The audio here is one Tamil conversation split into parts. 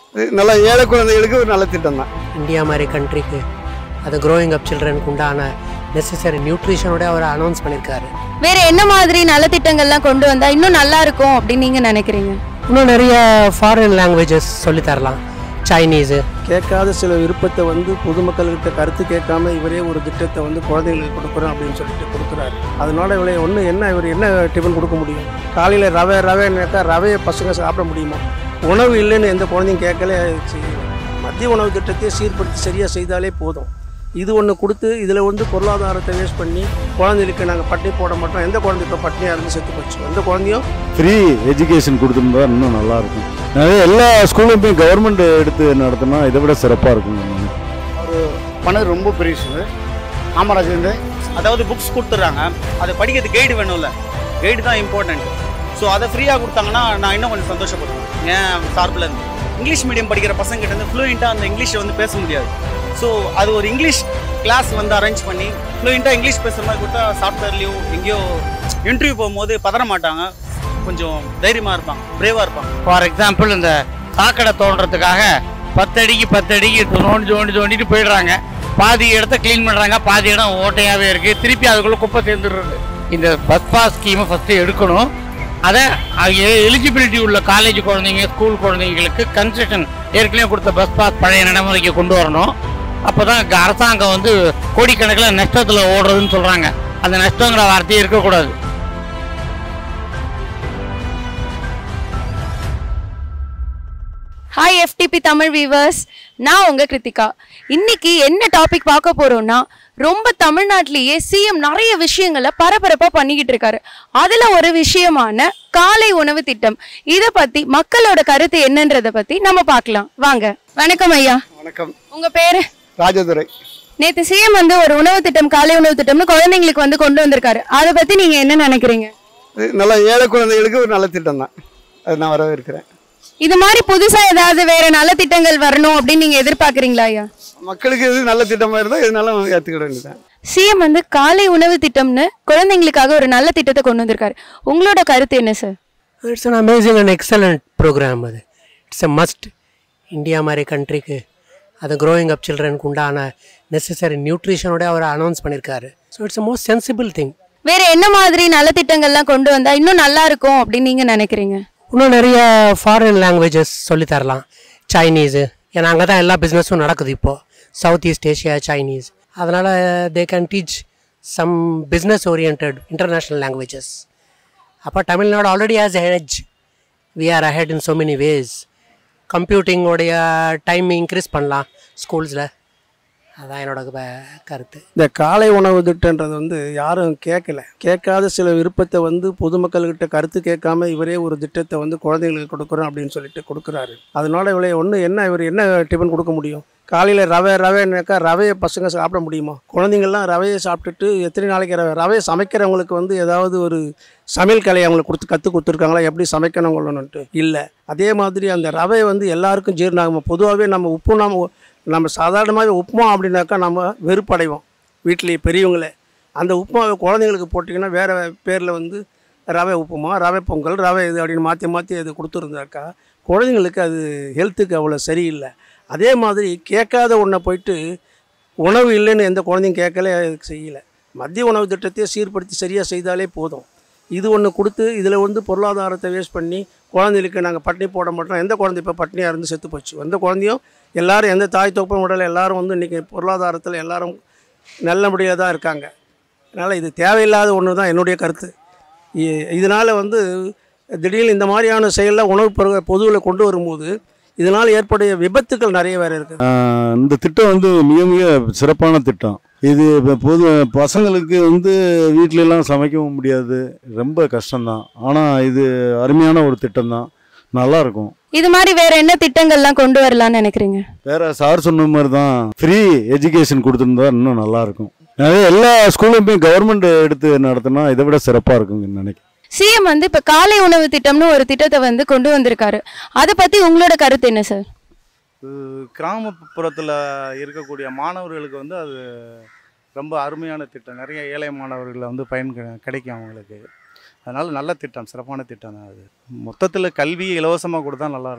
இது நல்ல ஏழை குழந்தைகளுக்கு ஒரு நல்ல திட்டம் தான் இந்தியா மாதிரி கண்ட்ரிக்கு அது க்ரோயிங் அப் சில்ட்ரனுக்கு உண்டான நெசசரி நியூட்ரிஷனோட அவர் அனௌன்ஸ் பண்ணியிருக்காரு வேற என்ன மாதிரி நலத்திட்டங்கள்லாம் கொண்டு வந்தா இன்னும் நல்லா இருக்கும் அப்படின்னு நீங்க நினைக்கிறீங்க இன்னும் நிறைய ஃபாரின் லாங்குவேஜஸ் சொல்லி தரலாம் சைனீஸு கேட்காத சில விருப்பத்தை வந்து பொதுமக்கள்கிட்ட கருத்து கேட்காம இவரே ஒரு திட்டத்தை வந்து குழந்தைங்களுக்கு கொடுக்குறோம் அப்படின்னு சொல்லிட்டு கொடுக்குறாரு அதனால இவளை ஒன்று என்ன இவர் என்ன டிஃபன் கொடுக்க முடியும் காலையில் ரவை ரவைன்னாக்கா ரவையை பசங்க சாப்பிட முடியுமா உணவு இல்லைன்னு எந்த குழந்தையும் கேட்கல செய்யல. மத்திய உணவு திட்டத்தை சீர்படுத்தி சரியாக செய்தாலே போதும் இது ஒன்று கொடுத்து இதில் வந்து பொருளாதாரத்தை வேஸ்ட் பண்ணி குழந்தைகளுக்கு நாங்கள் பட்டினி போட மாட்டோம் எந்த குழந்தை இப்போ பட்டினியாக இருந்து செத்து போச்சு எந்த குழந்தையும் ஃப்ரீ எஜுகேஷன் கொடுத்துருந்தா இன்னும் நல்லா இருக்கும் நிறைய எல்லா ஸ்கூலுமே கவர்மெண்ட் எடுத்து நடத்தினா இதை விட சிறப்பாக இருக்கும் பணம் ரொம்ப பெருசு காமராஜ் வந்து அதாவது புக்ஸ் கொடுத்துட்றாங்க அதை படிக்கிறது கைடு வேணும்ல கைடு தான் இம்பார்ட்டன்ட் ஸோ அதை ஃப்ரீயாக கொடுத்தாங்கன்னா நான் இன்னும் கொஞ்சம் சந்தோஷப்படுவேன் ஏன் சார்பில் இருந்து இங்கிலீஷ் மீடியம் படிக்கிற பசங்கிட்ட இருந்து ஃப்ளூயண்ட்டாக அந்த இங்கிலீஷை வந்து பேச முடியாது ஸோ அது ஒரு இங்கிலீஷ் கிளாஸ் வந்து அரேஞ்ச் பண்ணி ஃப்ளூயண்ட்டாக இங்கிலீஷ் பேசுகிற மாதிரி கொடுத்தா சாஃப்ட்வேர்லேயும் எங்கேயோ இன்டர்வியூ போகும்போது பதற மாட்டாங்க கொஞ்சம் தைரியமாக இருப்பாங்க பிரேவாக இருப்பாங்க ஃபார் எக்ஸாம்பிள் இந்த சாக்கடை தோன்றதுக்காக பத்து அடிக்கு பத்து அடிக்கு தோண்டி தோண்டி தோண்டிட்டு போயிடுறாங்க பாதி இடத்த க்ளீன் பண்ணுறாங்க பாதி இடம் ஓட்டையாகவே இருக்குது திருப்பி அதுக்குள்ளே குப்பை சேர்ந்துடுறது இந்த பஸ் பாஸ் ஸ்கீமை ஃபஸ்ட்டு எடுக்கணும் அதை எலிஜிபிலிட்டி உள்ள காலேஜ் குழந்தைங்க ஸ்கூல் குழந்தைங்களுக்கு கன்செஷன் ஏற்கனவே கொடுத்த பஸ் பாஸ் பழைய நடைமுறைக்கு கொண்டு வரணும் அப்போ தான் அரசாங்கம் வந்து கோடிக்கணக்கில் நஷ்டத்தில் ஓடுறதுன்னு சொல்கிறாங்க அந்த நஷ்டங்கிற வார்த்தையே இருக்கக்கூடாது ஹாய் எஃப்டிபி தமிழ் வீவர்ஸ் நான் உங்க கிருத்திகா இன்னைக்கு என்ன டாபிக் பார்க்க போறோம்னா ரொம்ப தமிழ்நாட்டிலேயே சிஎம் நிறைய விஷயங்களை பரபரப்பா பண்ணிக்கிட்டு இருக்காரு அதுல ஒரு விஷயமான காலை உணவு திட்டம் இத பத்தி மக்களோட கருத்து என்னன்றத பத்தி நம்ம பார்க்கலாம் வாங்க வணக்கம் ஐயா வணக்கம் உங்க பேரு ராஜதுரை நேத்து சிஎம் வந்து ஒரு உணவு திட்டம் காலை உணவு திட்டம்னு குழந்தைங்களுக்கு வந்து கொண்டு வந்திருக்காரு அதை பத்தி நீங்க என்ன நினைக்கிறீங்க இது நல்ல ஏழை குழந்தைகளுக்கு ஒரு நல்ல திட்டம் தான் அது நான் வரவேற்கிறேன் இது மாதிரி புதுசா ஏதாவது வேற நல்ல திட்டங்கள் வரணும் அப்படின்னு நீங்க எதிர்பார்க்கறீங்களா ஐயா மக்களுக்கு எது நல்ல திட்டமாக இருந்தால் எதுனாலும் ஏற்றுக்கிட வேண்டியதான் சிஎம் வந்து காலை உணவு திட்டம்னு குழந்தைங்களுக்காக ஒரு நல்ல திட்டத்தை கொண்டு வந்திருக்காரு உங்களோட கருத்து என்ன sir it's an amazing and excellent program அது இட்ஸ் எ மஸ்ட் இந்தியா மாதிரி கண்ட்ரிக்கு அது க்ரோயிங் அப் சில்ட்ரனுக்கு உண்டான நெசசரி நியூட்ரிஷனோட அவர் அனௌன்ஸ் பண்ணியிருக்காரு so it's a most sensible thing வேற என்ன மாதிரி நல்ல திட்டங்கள்லாம் கொண்டு வந்தா இன்னும் நல்லா இருக்கும் அப்படின்னு நீங்க நினைக்கிறீங்க இன்னும் நிறைய ஃபாரின் லாங்குவேஜஸ் சொல்லி தரலாம் சைனீஸு ஏன்னா அங்கே தான் எல்லா பிஸ்னஸும் நடக்குது இப்போது சவுத் ஈஸ்ட் ஏஷியா சைனீஸ் அதனால் they can teach some business oriented international languages அப்போ Tamil Nadu already has had we are ahead in so many ways கம்ப்யூட்டிங்கோடைய டைம் இன்க்ரீஸ் பண்ணலாம் ஸ்கூல்ஸில் அதான் என்னோட க- கருத்து இந்த காலை உணவு திட்டன்றது வந்து யாரும் கேட்கல கேட்காத சில விருப்பத்தை வந்து பொதுமக்கள்கிட்ட கருத்து கேட்காம இவரே ஒரு திட்டத்தை வந்து குழந்தைங்களுக்கு கொடுக்குறோம் அப்படின்னு சொல்லிட்டு கொடுக்குறாரு அதனால இவளை ஒன்று என்ன இவர் என்ன டிஃபன் கொடுக்க முடியும் காலையில் ரவை ரவைன்னாக்கா ரவையை பசங்க சாப்பிட முடியுமா குழந்தைங்கள்லாம் ரவையை சாப்பிட்டுட்டு எத்தனை நாளைக்கு ரவை ரவையை சமைக்கிறவங்களுக்கு வந்து ஏதாவது ஒரு சமையல் கலையை அவங்களுக்கு கொடுத்து கற்றுக் கொடுத்துருக்காங்களா எப்படி சமைக்கணுங்கள்னுட்டு இல்லை அதே மாதிரி அந்த ரவை வந்து எல்லாருக்கும் ஜீரணாகுமா பொதுவாகவே நம்ம உப்பு நாம நம்ம சாதாரணமாகவே உப்புமா அப்படின்னாக்கா நம்ம வெறுப்படைவோம் வீட்டிலேயே பெரியவங்களே அந்த உப்புமாவை குழந்தைங்களுக்கு போட்டிங்கன்னா வேறு பேரில் வந்து ரவை உப்புமா ரவை பொங்கல் ரவை இது அப்படின்னு மாற்றி மாற்றி அது கொடுத்துருந்தாக்கா குழந்தைங்களுக்கு அது ஹெல்த்துக்கு அவ்வளோ சரியில்லை அதே மாதிரி கேட்காத ஒன்றை போயிட்டு உணவு இல்லைன்னு எந்த குழந்தையும் கேட்கல செய்யலை மத்திய உணவு திட்டத்தையே சீர்படுத்தி சரியாக செய்தாலே போதும் இது ஒன்று கொடுத்து இதில் வந்து பொருளாதாரத்தை வேஸ்ட் பண்ணி குழந்தைகளுக்கு நாங்கள் பட்டினி போட மாட்டோம் எந்த குழந்தை இப்போ பட்டினியாக இருந்து செத்து போச்சு எந்த குழந்தையும் எல்லாரும் எந்த தாய் தோப்பும் உடல எல்லாரும் வந்து இன்றைக்கி பொருளாதாரத்தில் எல்லாரும் நல்லபடியாக தான் இருக்காங்க அதனால் இது தேவையில்லாத ஒன்று தான் என்னுடைய கருத்து இ- இதனால் வந்து திடீர்னு இந்த மாதிரியான செயலில் உணவு பொருள் பொதுவில் கொண்டு வரும்போது இதனால் ஏற்படைய விபத்துக்கள் நிறைய வேறு இருக்குது ஆஹ் இந்த திட்டம் வந்து மிக மிக சிறப்பான திட்டம் இது இப்போ பொது பசங்களுக்கு வந்து வீட்ல எல்லாம் சமைக்கவும் முடியாது ரொம்ப கஷ்டம்தான் ஆனால் இது அருமையான ஒரு திட்டம் தான் நல்லா இருக்கும் இது மாதிரி வேற என்ன திட்டங்கள்லாம் கொண்டு வரலாம்னு நினைக்கிறீங்க வேற சார் சொன்ன மாதிரி தான் ஃப்ரீ எஜுகேஷன் கொடுத்துருந்தா இன்னும் நல்லா இருக்கும் நிறைய எல்லா ஸ்கூலுமே கவர்மெண்ட் எடுத்து நடத்தினா இதை விட சிறப்பாக இருக்குங்க நினைக்கிறேன் சிஎம் வந்து இப்ப காலை உணவு திட்டம்னு ஒரு திட்டத்தை வந்து கொண்டு வந்திருக்காரு அதை பத்தி உங்களோட கருத்து என்ன சார் கிராமப்புறத்தில் இருக்கக்கூடிய மாணவர்களுக்கு வந்து அது ரொம்ப அருமையான திட்டம் நிறைய ஏழை மாணவர்களை வந்து பயன் கிடை- கிடைக்கும் அவங்களுக்கு அதனால் நல்ல திட்டம் சிறப்பான திட்டம் தான் அது மொத்தத்தில் கல்வி இலவசமாக கொடுத்தா நல்லா இருக்குமா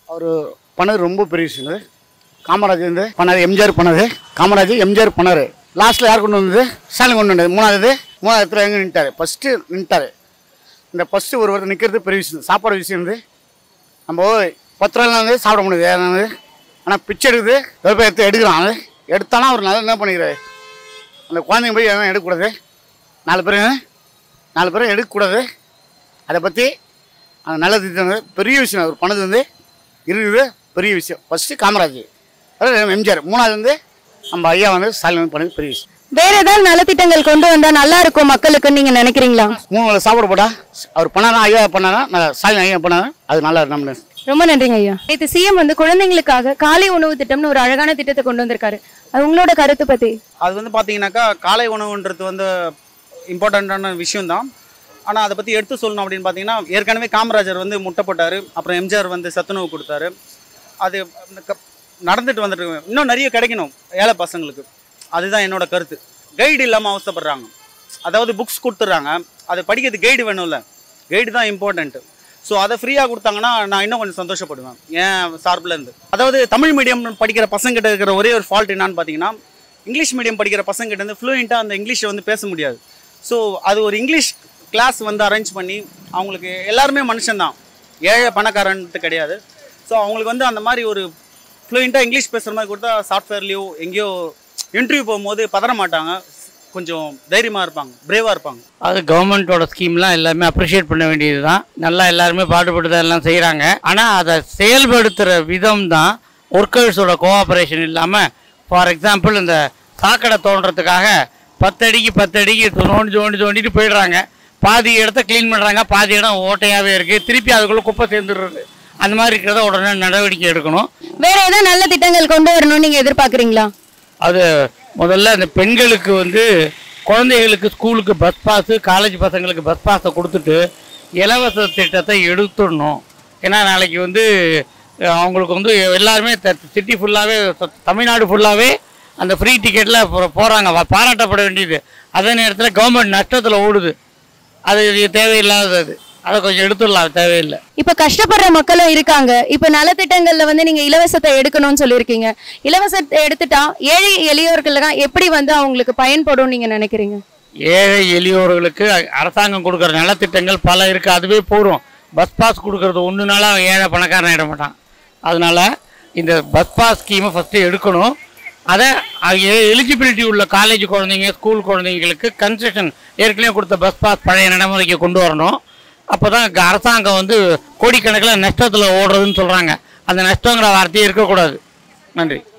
அவர் பண்ணது ரொம்ப பெரிய விஷயம் இது. காமராஜர் வந்து பண்ணாரு எம்ஜிஆர் பண்ணது காமராஜர் எம்ஜிஆர் பண்ணாரு லாஸ்ட்டில் யார் கொண்டு வந்தது ஸ்டாலின் கொண்டு வந்தது மூணாவது மூணாவது இடத்துல எங்கே நின்ட்டாரு ஃபஸ்ட்டு நின்ட்டாரு இந்த ஃபஸ்ட்டு ஒரு ஒருத்தர் நிற்கிறது பெரிய விஷயம் சாப்பாடு விஷயம் வந்து நம்ம பத்து ரூபாய்லாம் வந்து சாப்பிட முடியுது ஏதாவது ஆனால் பிச்சை எடுக்குது வெறுப்பை எடுத்து எடுக்கிறான் அது எடுத்தாலும் அவர் நல்லா என்ன பண்ணிக்கிறாரு அந்த குழந்தைங்க போய் எதுவும் எடுக்கக்கூடாது நாலு பேர் நாலு பேரும் எடுக்கக்கூடாது அதை பற்றி அந்த நல்லது திட்டம் வந்து பெரிய விஷயம் அவர் பண்ணது வந்து இருக்குது பெரிய விஷயம் ஃபஸ்ட்டு காமராஜ் அதாவது எம்ஜிஆர் மூணாவது வந்து நம்ம ஐயா வந்து ஸ்டாலின் வந்து பண்ணது பெரிய விஷயம் வேற ஏதாவது நலத்திட்டங்கள் கொண்டு வந்தா நல்லா இருக்கும் மக்களுக்குன்னு நீங்க நினைக்கிறீங்களா மூணு வேளை சாப்பாடு போட்டா அவர் பண்ணாரா ஐயா பண்ணாரா நல்லா ஸ்டாலின் ஐயா பண்ணாரா அது நல்லா நம்ம ரொம்ப நன்றிங்க ஐயா நேற்று சிஎம் வந்து குழந்தைங்களுக்காக காலை உணவு திட்டம்னு ஒரு அழகான திட்டத்தை கொண்டு வந்திருக்காரு அது உங்களோட கருத்து பத்தி அது வந்து பார்த்தீங்கன்னாக்கா காலை உணவுன்றது வந்து இம்பார்ட்டண்ட்டான விஷயம் தான் ஆனால் அதை பற்றி எடுத்து சொல்லணும் அப்படின்னு பார்த்தீங்கன்னா ஏற்கனவே காமராஜர் வந்து முட்டை போட்டார் அப்புறம் எம்ஜிஆர் வந்து சத்துணவு கொடுத்தாரு அது க- நடந்துட்டு வந்துட்டு இருக்கு. இன்னும் நிறைய கிடைக்கணும் ஏழை பசங்களுக்கு அதுதான் என்னோட கருத்து கைடு இல்லாமல் அவஸ்தைப்படுறாங்க அதாவது புக்ஸ் கொடுத்துட்றாங்க அது படிக்கிறதுக்கு கைடு வேணும்ல கைடு தான் இம்பார்ட்டன்ட்டு ஸோ அதை ஃப்ரீயாக கொடுத்தாங்கன்னா நான் இன்னும் கொஞ்சம் சந்தோஷப்படுவேன் ஏன் சார்பில் இருந்து அதாவது தமிழ் மீடியம் படிக்கிற பசங்கிட்ட இருக்கிற ஒரே ஒரு ஃபால்ட் என்னன்னு பார்த்தீங்கன்னா இங்கிலீஷ் மீடியம் படிக்கிற பசங்கிட்ட வந்து ஃப்ளூயண்ட்டாக அந்த இங்கிலீஷை வந்து பேச முடியாது ஸோ அது ஒரு இங்கிலீஷ் கிளாஸ் வந்து அரேஞ்ச் பண்ணி அவங்களுக்கு எல்லாருமே மனுஷன்தான் ஏழை பணக்காரன்ட்டு கிடையாது ஸோ அவங்களுக்கு வந்து அந்த மாதிரி ஒரு ஃப்ளூயண்ட்டாக இங்கிலீஷ் பேசுகிற மாதிரி கொடுத்தா சாஃப்ட்வேர்லேயோ எங்கேயோ இன்டர்வியூ போகும்போது பதற மாட்டாங்க கொஞ்சம் தைரியமாக இருப்பாங்க பிரேவாக இருப்பாங்க அது கவர்மெண்ட்டோட ஸ்கீம்லாம் எல்லாமே அப்ரிஷியேட் பண்ண வேண்டியது தான் நல்லா எல்லாருமே பாடுபட்டு தான் எல்லாம் செய்கிறாங்க ஆனால் அதை செயல்படுத்துகிற விதம் தான் ஒர்க்கர்ஸோட கோஆப்ரேஷன் இல்லாமல் ஃபார் எக்ஸாம்பிள் இந்த சாக்கடை தோண்டுறதுக்காக பத்தடிக்கு பத்தடிக்கு தோண்டி தோண்டி தோண்டிட்டு போயிடுறாங்க பாதி இடத்த க்ளீன் பண்ணுறாங்க பாதி இடம் ஓட்டையாகவே இருக்குது திருப்பி அதுக்குள்ளே குப்பை சேர்ந்துடுறது அந்த மாதிரி இருக்கிறத உடனே நடவடிக்கை எடுக்கணும் வேற ஏதாவது நல்ல திட்டங்கள் கொண்டு வரணும்னு நீங்க எதிர்பார்க்கறீங்களா அது முதல்ல அந்த பெண்களுக்கு வந்து குழந்தைகளுக்கு ஸ்கூலுக்கு பஸ் பாஸு காலேஜ் பசங்களுக்கு பஸ் பாஸை கொடுத்துட்டு இலவச திட்டத்தை எடுத்துடணும் ஏன்னா நாளைக்கு வந்து அஹ், அவங்களுக்கு வந்து எல்லாருமே சிட்டி ஃபுல்லாகவே தமிழ்நாடு ஃபுல்லாகவே அந்த ஃப்ரீ டிக்கெட்டில் போகிறாங்க பாராட்டப்பட வேண்டியது அதே நேரத்தில் கவர்மெண்ட் நஷ்டத்தில் ஓடுது அது இது தேவையில்லாதது அது அதை கொஞ்சம் எடுத்துடலாம் தேவையில்லை இப்ப கஷ்டப்படுற மக்களும் இருக்காங்க இப்ப நலத்திட்டங்கள்ல வந்து நீங்க இலவசத்தை எடுக்கணும்னு சொல்லியிருக்கீங்க இலவசத்தை எடுத்துட்டா ஏழை எளியோர்கள்லாம் எப்படி வந்து அவங்களுக்கு பயன்படும் நீங்க நினைக்கிறீங்க ஏழை எளியோர்களுக்கு அரசாங்கம் கொடுக்குற நலத்திட்டங்கள் பல இருக்குது அதுவே போதும் பஸ் பாஸ் கொடுக்கறது ஒன்றுனால அவன் ஏழை பணக்காரன் ஆகிட மாட்டான் அதனால இந்த பஸ் பாஸ் ஸ்கீமை ஃபஸ்ட்டு எடுக்கணும் அதை எலிஜிபிலிட்டி உள்ள காலேஜ் குழந்தைங்க ஸ்கூல் குழந்தைங்களுக்கு கன்செஷன் ஏற்கனவே கொடுத்த பஸ் பாஸ் பழைய நடைமுறைக்கு கொண்டு வரணும் அப்போ தான் அரசாங்கம் வந்து கோடிக்கணக்கில் நஷ்டத்தில் ஓடுறதுன்னு சொல்கிறாங்க அந்த நஷ்டங்கிற வார்த்தையே இருக்கக்கூடாது நன்றி